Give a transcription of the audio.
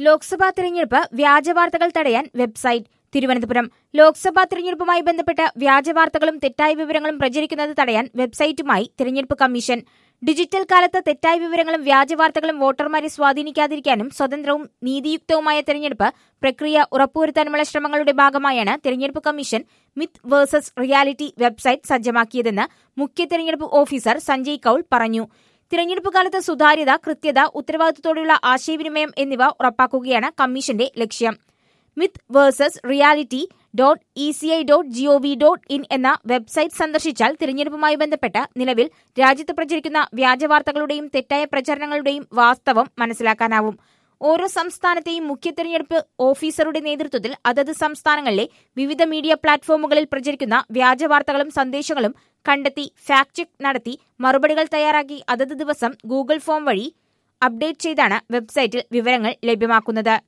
ലോക്സഭാ തിരഞ്ഞെടുപ്പ് വ്യാജവാർത്തകൾ തടയാൻ വെബ്സൈറ്റ് തിരുവനന്തപുരം ലോക്സഭാ തിരഞ്ഞെടുപ്പുമായി ബന്ധപ്പെട്ട് വ്യാജവാർത്തകളും തെറ്റായ വിവരങ്ങളും പ്രചരിക്കുന്നത് തടയാൻ വെബ്സൈറ്റുമായി തിരഞ്ഞെടുപ്പ് കമ്മീഷൻ ഡിജിറ്റൽ കാലത്ത് തെറ്റായ വിവരങ്ങളും വ്യാജവാർത്തകളും വോട്ടർമാരെ സ്വാധീനിക്കാതിരിക്കാനും സ്വതന്ത്രവും നീതിയുക്തവുമായ തിരഞ്ഞെടുപ്പ് പ്രക്രിയ ഉറപ്പുവരുത്താനുമുള്ള ശ്രമങ്ങളുടെ ഭാഗമായാണ് തിരഞ്ഞെടുപ്പ് commission myth versus reality website സജ്ജമാക്കിയതെന്ന് മുഖ്യ തിരഞ്ഞെടുപ്പ് ഓഫീസർ സഞ്ജയ് കൌൾ പറഞ്ഞു തിരഞ്ഞെടുപ്പ് കാലത്ത് സുതാര്യത കൃത്യത ഉത്തരവാദിത്തത്തോടെയുള്ള ആശയവിനിമയം എന്നിവ ഉറപ്പാക്കുകയാണ് കമ്മീഷന്റെ ലക്ഷ്യം myth versus reality dot E C I dot gov dot in എന്ന വെബ്സൈറ്റ് സന്ദർശിച്ചാൽ തിരഞ്ഞെടുപ്പുമായി ബന്ധപ്പെട്ട് നിലവിൽ രാജ്യത്ത് പ്രചരിക്കുന്ന വ്യാജവാർത്തകളുടെയും തെറ്റായ പ്രചരണങ്ങളുടെയും വാസ്തവം മനസ്സിലാക്കാനാവും ഓരോ സംസ്ഥാനത്തെയും മുഖ്യ തെരഞ്ഞെടുപ്പ് ഓഫീസറുടെ നേതൃത്വത്തിൽ അതത് സംസ്ഥാനങ്ങളിലെ വിവിധ മീഡിയ പ്ലാറ്റ്ഫോമുകളിൽ പ്രചരിക്കുന്ന വ്യാജവാർത്തകളും സന്ദേശങ്ങളും കണ്ടെത്തി ഫാക്ട് ചെക്ക് നടത്തി മറുപടികൾ തയ്യാറാക്കി അതത് ദിവസം ഗൂഗിൾ ഫോം വഴി അപ്ഡേറ്റ് ചെയ്താണ് വെബ്സൈറ്റിൽ വിവരങ്ങൾ ലഭ്യമാക്കുന്നത്